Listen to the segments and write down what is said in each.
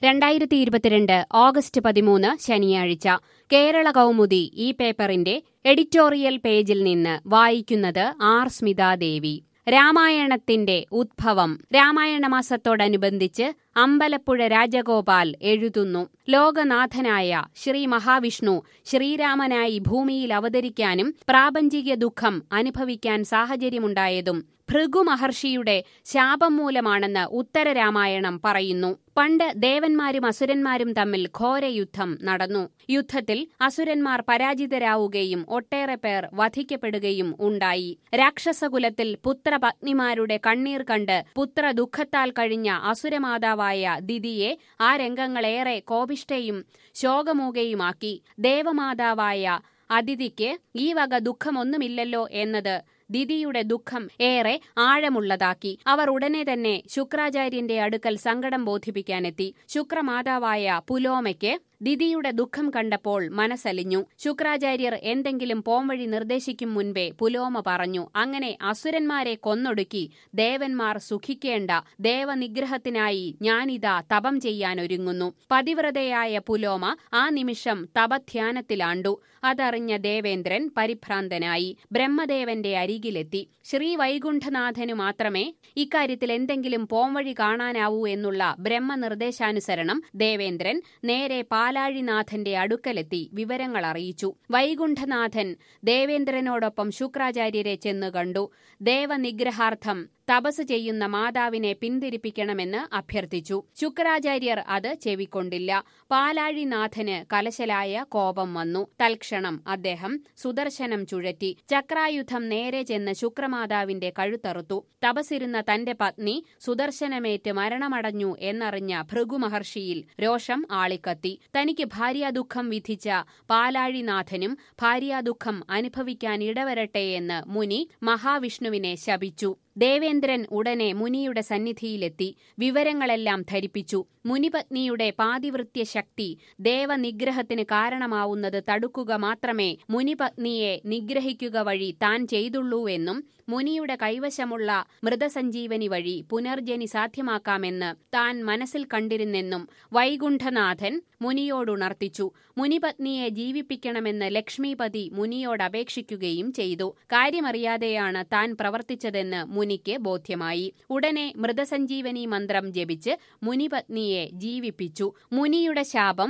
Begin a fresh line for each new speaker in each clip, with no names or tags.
രണ്ടായിരത്തി ഇരുപത്തിരണ്ട് ഓഗസ്റ്റ് പതിമൂന്ന് ശനിയാഴ്ച കേരള കൗമുദി ഈ പേപ്പറിന്റെ എഡിറ്റോറിയൽ പേജിൽ നിന്ന് വായിക്കുന്നത് ആർ സ്മിതാദേവി രാമായണത്തിന്റെ ഉദ്ഭവം രാമായണ മാസത്തോടനുബന്ധിച്ച് അമ്പലപ്പുഴ രാജഗോപാൽ എഴുതുന്നു ലോകനാഥനായ ശ്രീ മഹാവിഷ്ണു ശ്രീരാമനായി ഭൂമിയിൽ അവതരിക്കാനും പ്രാപഞ്ചിക ദുഃഖം അനുഭവിക്കാൻ സാഹചര്യമുണ്ടായതും ഭൃഗു മഹർഷിയുടെ ശാപം മൂലമാണെന്ന് ഉത്തരരാമായണം പറയുന്നു പണ്ട് ദേവന്മാരും അസുരന്മാരും തമ്മിൽ ഘോരയുദ്ധം നടന്നു യുദ്ധത്തിൽ അസുരന്മാർ പരാജിതരാവുകയും ഒട്ടേറെ പേർ വധിക്കപ്പെടുകയും ഉണ്ടായി രാക്ഷസകുലത്തിൽ പുത്രപത്നിമാരുടെ കണ്ണീർ കണ്ട് പുത്ര ദുഃഖത്താൽ കഴിഞ്ഞ അസുരമാതാവായ ദിതിയെ ആ രംഗങ്ങളേറെ കോപിഷ്ഠയും ശോകമൂകയുമാക്കി ദേവമാതാവായ അതിഥിക്ക് ഈ വക ദുഃഖമൊന്നുമില്ലല്ലോ എന്നത് ദിതിയുടെ ദുഃഖം ഏറെ ആഴമുള്ളതാക്കി അവർ ഉടനെ തന്നെ ശുക്രാചാര്യന്റെ അടുക്കൽ സങ്കടം ബോധിപ്പിക്കാനെത്തി ശുക്രമാതാവായ പുലോമയ്ക്ക് ദിതിയുടെ ദുഃഖം കണ്ടപ്പോൾ മനസ്സലിഞ്ഞു ശുക്രാചാര്യർ എന്തെങ്കിലും പോംവഴി നിർദ്ദേശിക്കും മുൻപേ പുലോമ പറഞ്ഞു അങ്ങനെ അസുരന്മാരെ കൊന്നൊടുക്കി ദേവന്മാർ സുഖിക്കേണ്ട ദേവനിഗ്രഹത്തിനായി ഞാനിതാ തപം ചെയ്യാനൊരുങ്ങുന്നു പതിവ്രതയായ പുലോമ ആ നിമിഷം തപധ്യാനത്തിലാണ്ടു അതറിഞ്ഞ ദേവേന്ദ്രൻ പരിഭ്രാന്തനായി ബ്രഹ്മദേവന്റെ അരികിലെത്തി ശ്രീ വൈകുണ്ഠനാഥനു മാത്രമേ ഇക്കാര്യത്തിൽ എന്തെങ്കിലും പോംവഴി കാണാനാവൂ എന്നുള്ള ബ്രഹ്മനിർദ്ദേശാനുസരണം ദേവേന്ദ്രൻ നേരെ പാലാഴിനാഥന്റെ അടുക്കലെത്തി വിവരങ്ങൾ അറിയിച്ചു വൈകുണ്ഠനാഥൻ ദേവേന്ദ്രനോടൊപ്പം ശുക്രാചാര്യരെ ചെന്നു കണ്ടു ദേവനിഗ്രഹാർത്ഥം തപസ് ചെയ്യുന്ന മാതാവിനെ പിന്തിരിപ്പിക്കണമെന്ന് അഭ്യർത്ഥിച്ചു ശുക്രാചാര്യർ അത് ചെവിക്കൊണ്ടില്ല പാലാഴിനാഥന് കലശലായ കോപം വന്നു തൽക്ഷണം അദ്ദേഹം സുദർശനം ചുഴറ്റി ചക്രായുധം നേരെ ചെന്ന് ശുക്രമാതാവിന്റെ കഴുത്തറുത്തു തപസിരുന്ന തന്റെ പത്നി സുദർശനമേറ്റ് മരണമടഞ്ഞു എന്നറിഞ്ഞ ഭൃഗു മഹർഷിയിൽ രോഷം ആളിക്കത്തി തനിക്ക് ഭാര്യാദുഃഖം വിധിച്ച പാലാഴിനാഥനും ഭാര്യാദുഃഖം അനുഭവിക്കാൻ ഇടവരട്ടെയെന്ന് മുനി മഹാവിഷ്ണുവിനെ ശപിച്ചു ദേവേന്ദ്രൻ ഉടനെ മുനിയുടെ സന്നിധിയിലെത്തി വിവരങ്ങളെല്ലാം ധരിപ്പിച്ചു മുനിപത്നിയുടെ പാതിവൃത്യ ശക്തി ദേവനിഗ്രഹത്തിന് കാരണമാവുന്നത് തടുക്കുക മാത്രമേ മുനിപത്നിയെ നിഗ്രഹിക്കുക വഴി താൻ ചെയ്തുള്ളൂവെന്നും മുനിയുടെ കൈവശമുള്ള മൃതസഞ്ജീവനി വഴി പുനർജനി സാധ്യമാക്കാമെന്ന് താൻ മനസ്സിൽ കണ്ടിരുന്നെന്നും വൈകുണ്ഠനാഥൻ മുനിയോടുണർത്തിച്ചു മുനിപത്നിയെ ജീവിപ്പിക്കണമെന്ന് ലക്ഷ്മീപതി മുനിയോട് അപേക്ഷിക്കുകയും ചെയ്തു കാര്യമറിയാതെയാണ് താൻ പ്രവർത്തിച്ചതെന്ന് മുനിക്ക് ബോധ്യമായി ഉടനെ മൃതസഞ്ജീവനി മന്ത്രം ജപിച്ച് മുനിപത്നിയെ ജീവിപ്പിച്ചു മുനിയുടെ ശാപം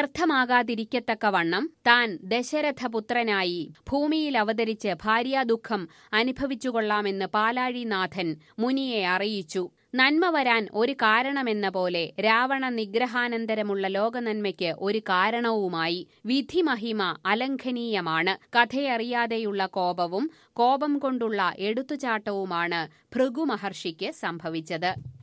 വ്യർത്ഥമാകാതിരിക്കത്തക്കവണ്ണം താൻ ദശരഥപുത്രനായി ഭൂമിയിൽ അവതരിച്ച് ഭാര്യാദുഃഖം അനുഭവിച്ചുകൊള്ളാമെന്ന് പാലാഴിനാഥൻ മുനിയെ അറിയിച്ചു നന്മ വരാൻ ഒരു കാരണമെന്ന പോലെ രാവണ നിഗ്രഹാനന്തരമുള്ള ലോകനന്മയ്ക്ക് ഒരു കാരണവുമായി വിധിമഹിമ അലംഘനീയമാണ് കഥയറിയാതെയുള്ള കോപവും കോപം കൊണ്ടുള്ള എടുത്തുചാട്ടവുമാണ് ഭൃഗു മഹർഷിക്ക് സംഭവിച്ചത്